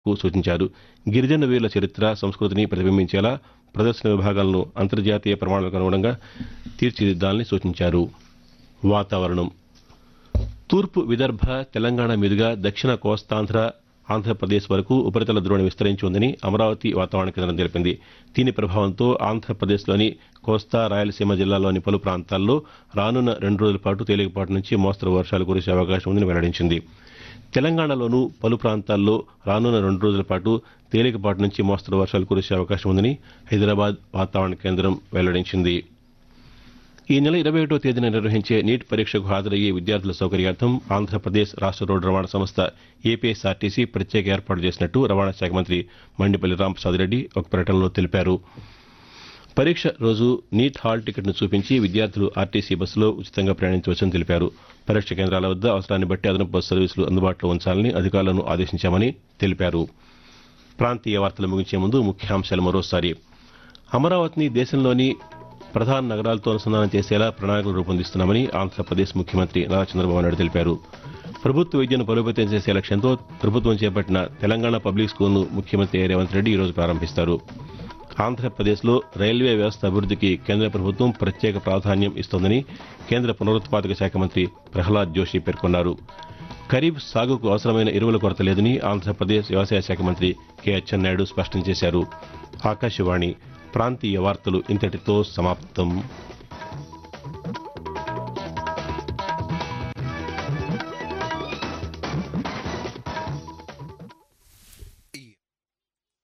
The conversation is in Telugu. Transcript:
కు సూచించారు గిరిజన వీరుల చరిత్ర సంస్కృతిని ప్రతిబింబించేలా ప్రదర్శన విభాగాలను అంతర్జాతీయ ప్రమాణాలకు అనుగుణంగా తీర్చిదిద్దాలని సూచించారు వాతావరణం తూర్పు విదర్భ తెలంగాణ మీదుగా దక్షిణ కోస్తాంధ్ర ఆంధ్రప్రదేశ్ వరకు ఉపరితల ద్రోణి విస్తరించి ఉందని అమరావతి వాతావరణ కేంద్రం తెలిపింది దీని ప్రభావంతో ఆంధ్రప్రదేశ్లోని కోస్తా రాయలసీమ జిల్లాల్లోని పలు ప్రాంతాల్లో రానున్న రెండు రోజుల పాటు తేలికపాటి నుంచి మోస్తరు వర్షాలు కురిసే అవకాశం ఉందని వెల్లడించింది తెలంగాణలోనూ పలు ప్రాంతాల్లో రానున్న రెండు రోజుల పాటు తేలికపాటి నుంచి మోస్తరు వర్షాలు కురిసే అవకాశం ఉందని హైదరాబాద్ వాతావరణ కేంద్రం వెల్లడించింది ఈ నెల ఇరవై ఒకటో తేదీన నిర్వహించే నీట్ పరీక్షకు హాజరయ్యే విద్యార్థుల సౌకర్యార్థం ఆంధ్రప్రదేశ్ రాష్ట్ర రోడ్డు రవాణా సంస్థ ఏపీఎస్ఆర్టీసీ ప్రత్యేక ఏర్పాటు చేసినట్టు రవాణా శాఖ మంత్రి మండిపల్లి రాంప్రసాద్ రెడ్డి ఒక ప్రకటనలో తెలిపారు పరీక్ష రోజు నీట్ హాల్ టికెట్ను చూపించి విద్యార్థులు ఆర్టీసీ బస్సులో ఉచితంగా ప్రయాణించవచ్చని తెలిపారు పరీక్ష కేంద్రాల వద్ద అవసరాన్ని బట్టి అదనపు బస్సు సర్వీసులు అందుబాటులో ఉంచాలని అధికారులను ఆదేశించామని తెలిపారు ప్రాంతీయ వార్తలు ముగించే ముందు ముఖ్యాంశాలు మరోసారి అమరావతిని దేశంలోని ప్రధాన నగరాలతో అనుసంధానం చేసేలా ప్రణాళికలు రూపొందిస్తున్నామని ఆంధ్రప్రదేశ్ ముఖ్యమంత్రి నారా చంద్రబాబు నాయుడు తెలిపారు ప్రభుత్వ విద్యను బలోపేతం చేసే లక్ష్యంతో ప్రభుత్వం చేపట్టిన తెలంగాణ పబ్లిక్ స్కూల్ను ముఖ్యమంత్రి రేవంత్ రెడ్డి ఈరోజు ప్రారంభిస్తారు ఆంధ్రప్రదేశ్లో రైల్వే వ్యవస్థ అభివృద్ధికి కేంద్ర ప్రభుత్వం ప్రత్యేక ప్రాధాన్యం ఇస్తోందని కేంద్ర పునరుత్పాదక శాఖ మంత్రి ప్రహ్లాద్ జోషి పేర్కొన్నారు ఖరీఫ్ సాగుకు అవసరమైన ఎరువుల కొరత లేదని ఆంధ్రప్రదేశ్ వ్యవసాయ శాఖ మంత్రి కె అచ్చెన్నాయుడు స్పష్టం చేశారు ఆకాశవాణి ప్రాంతీయ వార్తలు ఇంతటితో సమాప్తం